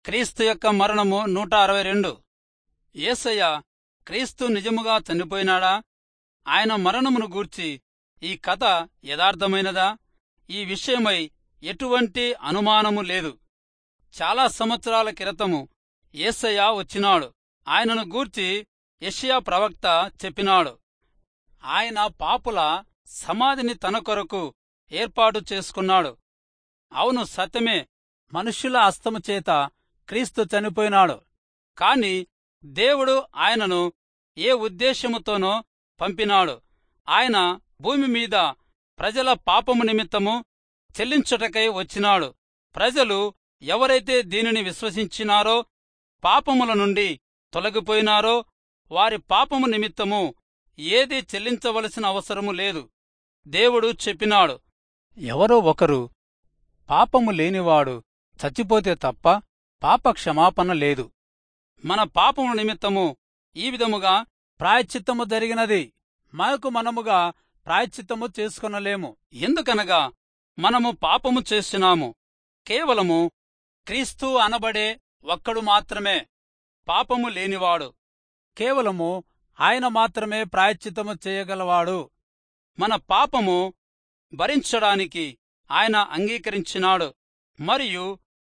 క్రీస్తు యొక్క మరణము నూట అరవై రెండు ఏసయ్య క్రీస్తు నిజముగా చనిపోయినాడా ఆయన మరణమును గూర్చి ఈ కథ యథార్థమైనదా ఈ విషయమై ఎటువంటి అనుమానము లేదు చాలా సంవత్సరాల క్రితము ఏసయ్య వచ్చినాడు ఆయనను గూర్చి యెషయా ప్రవక్త చెప్పినాడు ఆయన పాపుల సమాధిని తన కొరకు ఏర్పాటు చేసుకున్నాడు అవును సత్యమే మనుష్యుల అస్తము చేత క్రీస్తు చనిపోయినాడు కాని దేవుడు ఆయనను ఏ ఉద్దేశముతోనో పంపినాడు ఆయన భూమి మీద ప్రజల పాపము నిమిత్తము చెల్లించుటకై వచ్చినాడు ప్రజలు ఎవరైతే దీనిని విశ్వసించినారో పాపముల నుండి తొలగిపోయినారో వారి పాపము నిమిత్తము ఏది చెల్లించవలసిన అవసరము లేదు దేవుడు చెప్పినాడు ఎవరో ఒకరు పాపము లేనివాడు చచ్చిపోతే తప్ప పాప క్షమాపణ లేదు మన పాపము నిమిత్తము ఈ విధముగా ప్రాయశ్చిత్తము జరిగినది మనకు మనముగా ప్రాయశ్చిత్తము చేసుకొనలేము ఎందుకనగా మనము పాపము చేస్తున్నాము కేవలము క్రీస్తు అనబడే ఒక్కడు మాత్రమే పాపము లేనివాడు కేవలము ఆయన మాత్రమే ప్రాయశ్చిత్తము చేయగలవాడు మన పాపము భరించడానికి ఆయన అంగీకరించినాడు మరియు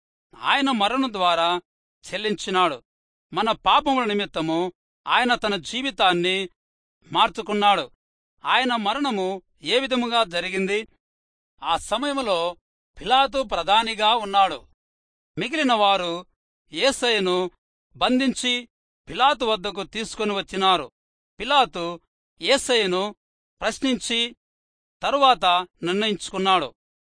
ఆయన మరణం ద్వారా చెల్లించినాడు మన పాపముల నిమిత్తము ఆయన తన జీవితాన్ని మార్చుకున్నాడు ఆయన మరణము ఏ విధముగా జరిగింది ఆ సమయంలో పిలాతు ప్రధానిగా ఉన్నాడు మిగిలిన వారు ఏసయ్యను బంధించి పిలాతు వద్దకు తీసుకుని వచ్చినారు పిలాతు ఏసయ్యను ప్రశ్నించి తరువాత నిర్ణయించుకున్నాడు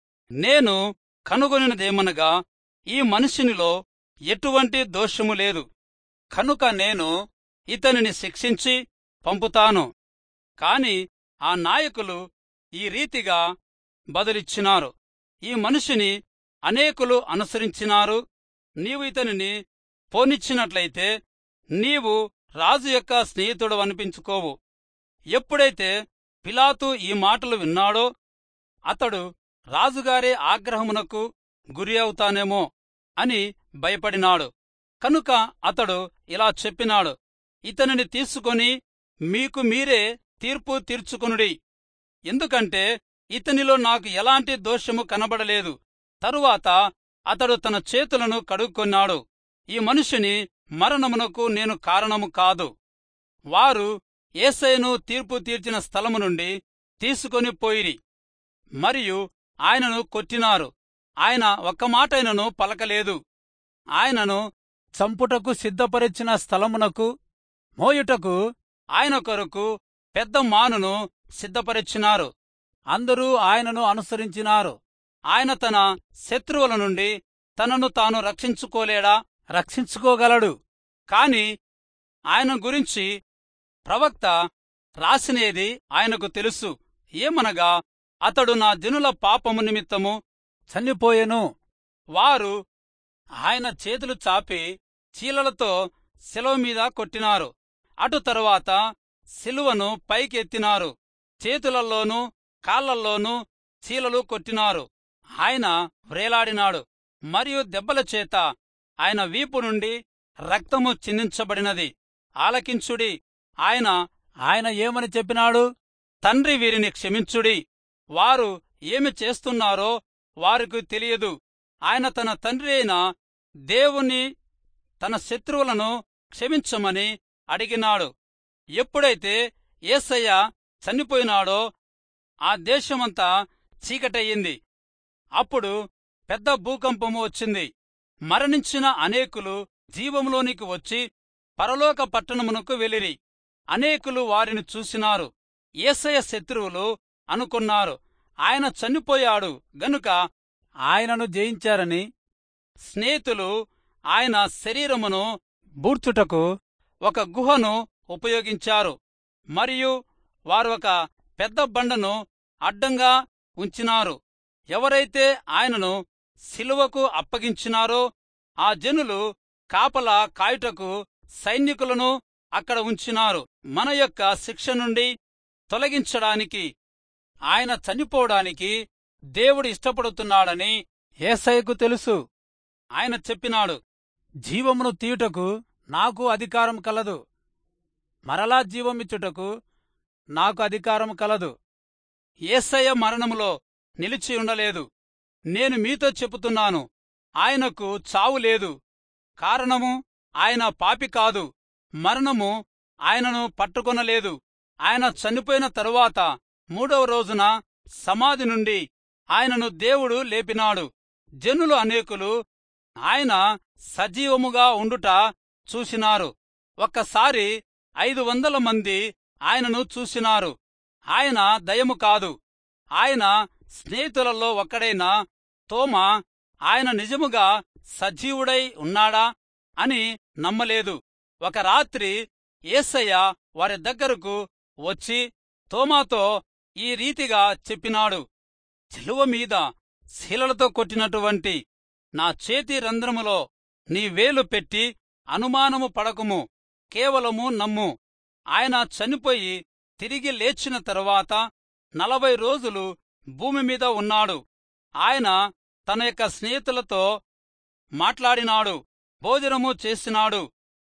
నేను కనుగొనినదేమనగా ఈ మనిషినిలో ఎటువంటి దోషము లేదు కనుక నేను ఇతనిని శిక్షించి పంపుతాను కాని ఆ నాయకులు ఈ రీతిగా బదులిచ్చినారు ఈ మనిషిని అనేకులు అనుసరించినారు నీవు ఇతనిని పోనిచ్చినట్లయితే నీవు రాజు యొక్క స్నేహితుడు అనిపించుకోవు ఎప్పుడైతే పిలాతు ఈ మాటలు విన్నాడో అతడు రాజుగారి ఆగ్రహమునకు గురి అవుతానేమో అని భయపడినాడు కనుక అతడు ఇలా చెప్పినాడు ఇతనిని తీసుకొని మీకు మీరే తీర్పు తీర్చుకొనుడి ఎందుకంటే ఇతనిలో నాకు ఎలాంటి దోషము కనబడలేదు తరువాత అతడు తన చేతులను కడుక్కొన్నాడు ఈ మనుషుని మరణమునకు నేను కారణము కాదు వారు ఏసైను తీర్పు తీర్చిన స్థలము నుండి తీసుకొని పోయిరి మరియు ఆయనను కొట్టినారు ఆయన ఒక్క మాటైనను పలకలేదు ఆయనను చంపుటకు సిద్ధపరిచిన స్థలమునకు మోయుటకు ఆయన కొరకు పెద్ద మానును సిద్ధపరిచినారు అందరూ ఆయనను అనుసరించినారు ఆయన తన శత్రువుల నుండి తనను తాను రక్షించుకోలేడా రక్షించుకోగలడు కాని ఆయన గురించి ప్రవక్త రాసినేది ఆయనకు తెలుసు ఏమనగా అతడు నా జనుల పాపము నిమిత్తము చనిపోయెను వారు ఆయన చేతులు చాపి చీలలతో శిలువ మీద కొట్టినారు అటు తరువాత శిలువను పైకెత్తినారు చేతులలోనూ కాళ్లల్లోనూ చీలలు కొట్టినారు ఆయన వ్రేలాడినాడు మరియు దెబ్బల చేత ఆయన వీపు నుండి రక్తము చిందించబడినది ఆలకించుడి ఆయన ఆయన ఏమని చెప్పినాడు తండ్రి వీరిని క్షమించుడి వారు ఏమి చేస్తున్నారో వారికి తెలియదు ఆయన తన తండ్రి అయిన దేవుని తన శత్రువులను క్షమించమని అడిగినాడు ఎప్పుడైతే ఏసయ్య చనిపోయినాడో ఆ దేశమంతా చీకటయ్యింది అప్పుడు పెద్ద భూకంపము వచ్చింది మరణించిన అనేకులు జీవంలోనికి వచ్చి పరలోక పట్టణమునకు వెలిరి అనేకులు వారిని చూసినారు ఏసయ్య శత్రువులు అనుకున్నారు ఆయన చనిపోయాడు గనుక ఆయనను జయించారని స్నేహితులు ఆయన శరీరమును బూర్చుటకు ఒక గుహను ఉపయోగించారు మరియు వారు ఒక పెద్ద బండను అడ్డంగా ఉంచినారు ఎవరైతే ఆయనను శిలువకు అప్పగించినారో ఆ జనులు కాపలా కాయుటకు సైనికులను అక్కడ ఉంచినారు మన యొక్క శిక్ష నుండి తొలగించడానికి ఆయన చనిపోవడానికి దేవుడు ఇష్టపడుతున్నాడని ఏసయ్యకు తెలుసు ఆయన చెప్పినాడు జీవమును తీయుటకు నాకు అధికారం కలదు మరలా జీవమిచ్చుటకు నాకు అధికారం కలదు ఏసయ్య మరణములో నిలిచి ఉండలేదు నేను మీతో చెబుతున్నాను ఆయనకు చావు లేదు కారణము ఆయన పాపి కాదు మరణము ఆయనను పట్టుకొనలేదు ఆయన చనిపోయిన తరువాత మూడవ రోజున సమాధి నుండి ఆయనను దేవుడు లేపినాడు జనులు అనేకులు ఆయన సజీవముగా ఉండుట చూసినారు ఒక్కసారి ఐదు వందల మంది ఆయనను చూసినారు ఆయన దయము కాదు ఆయన స్నేహితులలో ఒక్కడైన తోమ ఆయన నిజముగా సజీవుడై ఉన్నాడా అని నమ్మలేదు ఒక రాత్రి ఏసయ్య వారి దగ్గరకు వచ్చి తోమాతో ఈ రీతిగా చెప్పినాడు చిలువ మీద శీలలతో కొట్టినటువంటి నా చేతి రంధ్రములో నీ వేలు పెట్టి అనుమానము పడకుము కేవలము నమ్ము ఆయన చనిపోయి తిరిగి లేచిన తరువాత నలభై రోజులు భూమి మీద ఉన్నాడు ఆయన తన యొక్క స్నేహితులతో మాట్లాడినాడు భోజనము చేసినాడు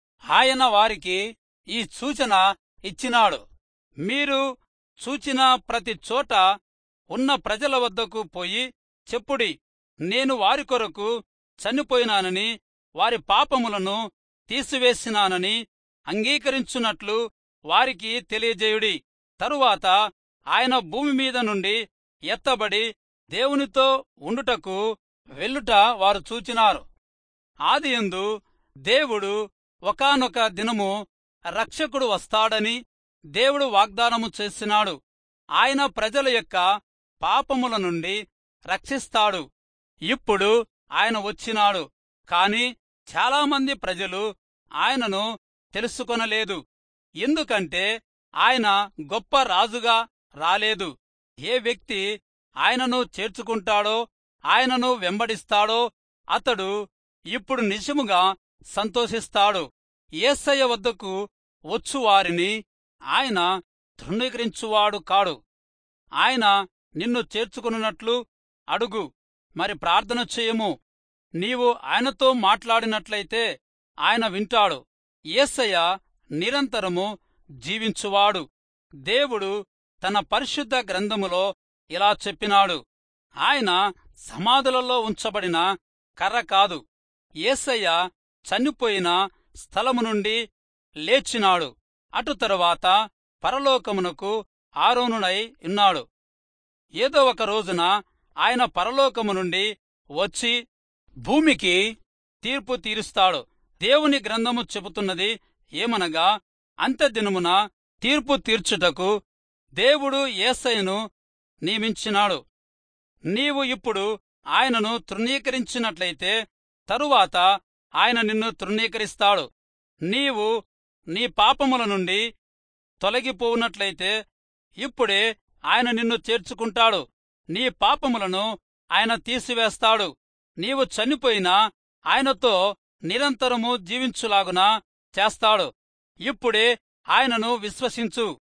ఆయన వారికి ఈ సూచన ఇచ్చినాడు మీరు చూచిన ప్రతి చోట ఉన్న ప్రజల వద్దకు పోయి చెప్పుడి నేను వారి కొరకు చనిపోయినానని వారి పాపములను తీసివేసినానని అంగీకరించున్నట్లు వారికి తెలియజేయుడి తరువాత ఆయన భూమి మీద నుండి ఎత్తబడి దేవునితో ఉండుటకు వెళ్ళుట వారు చూచినారు ఆదియందు దేవుడు ఒకానొక దినము రక్షకుడు వస్తాడని దేవుడు వాగ్దానము చేసినాడు ఆయన ప్రజల యొక్క పాపముల నుండి రక్షిస్తాడు ఇప్పుడు ఆయన వచ్చినాడు కాని చాలామంది ప్రజలు ఆయనను తెలుసుకొనలేదు ఎందుకంటే ఆయన గొప్ప రాజుగా రాలేదు ఏ వ్యక్తి ఆయనను చేర్చుకుంటాడో ఆయనను వెంబడిస్తాడో అతడు ఇప్పుడు నిజముగా సంతోషిస్తాడు ఏసయ్య వద్దకు వచ్చువారిని ఆయన తృణీకరించువాడు కాడు ఆయన నిన్ను చేర్చుకున్నట్లు అడుగు మరి ప్రార్థన చేయము నీవు ఆయనతో మాట్లాడినట్లయితే ఆయన వింటాడు ఏసయ్య నిరంతరము జీవించువాడు దేవుడు తన పరిశుద్ధ గ్రంథములో ఇలా చెప్పినాడు ఆయన సమాధులలో ఉంచబడిన కర్ర కాదు ఏసయ్య చనిపోయిన స్థలము నుండి లేచినాడు అటు తరువాత పరలోకమునకు ఆరోనుడై ఉన్నాడు ఏదో ఒక రోజున ఆయన పరలోకము నుండి వచ్చి భూమికి తీర్పు తీరుస్తాడు దేవుని గ్రంథము చెబుతున్నది ఏమనగా అంత్యదినమున తీర్పు తీర్చుటకు దేవుడు ఏసయ్యను నియమించినాడు నీవు ఇప్పుడు ఆయనను తృణీకరించినట్లయితే తరువాత ఆయన నిన్ను తృణీకరిస్తాడు నీవు నీ పాపముల నుండి తొలగిపోవునట్లయితే ఇప్పుడే ఆయన నిన్ను చేర్చుకుంటాడు నీ పాపములను ఆయన తీసివేస్తాడు నీవు చనిపోయినా ఆయనతో నిరంతరము జీవించులాగున చేస్తాడు ఇప్పుడే ఆయనను విశ్వసించు